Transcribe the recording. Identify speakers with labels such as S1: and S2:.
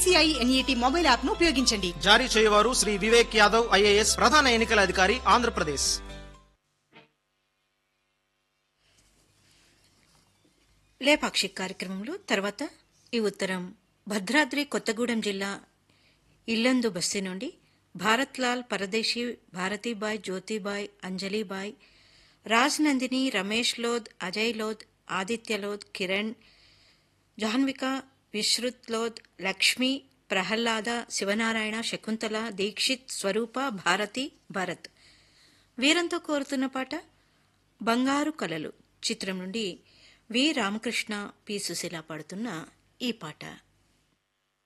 S1: ECI NET mobile app ను ఉపయోగించండి
S2: జారీ చేయవారు శ్రీ వివేక్ యాదవ్ ఐఏఎస్ ప్రధాన ఎన్నికల అధికారి ఆంధ్రప్రదేశ్
S3: లేపాక్షిక్ కార్యక్రమంలో తర్వాత ఈ ఉత్తరం భద్రాద్రి కొత్తగూడెం జిల్లా ఇల్లందు బస్తీ నుండి భారత్లాల్ పరదేశీ భారతీబాయ్ జ్యోతిబాయ్ అంజలిబాయ్ రాజ్ నందిని రమేష్ లోద్ అజయ్ లోద్ ఆదిత్య లోద్ కిరణ్ జాహ్న్విక విశ్రుత్ లోద్ లక్ష్మి ప్రహ్లాద శివనారాయణ శకుంతల దీక్షిత్ స్వరూప భారతి భరత్ వీరంతో కోరుతున్న పాట బంగారు కలలు చిత్రం నుండి వి రామకృష్ణ పి సుశీల పాడుతున్న ఈ పాట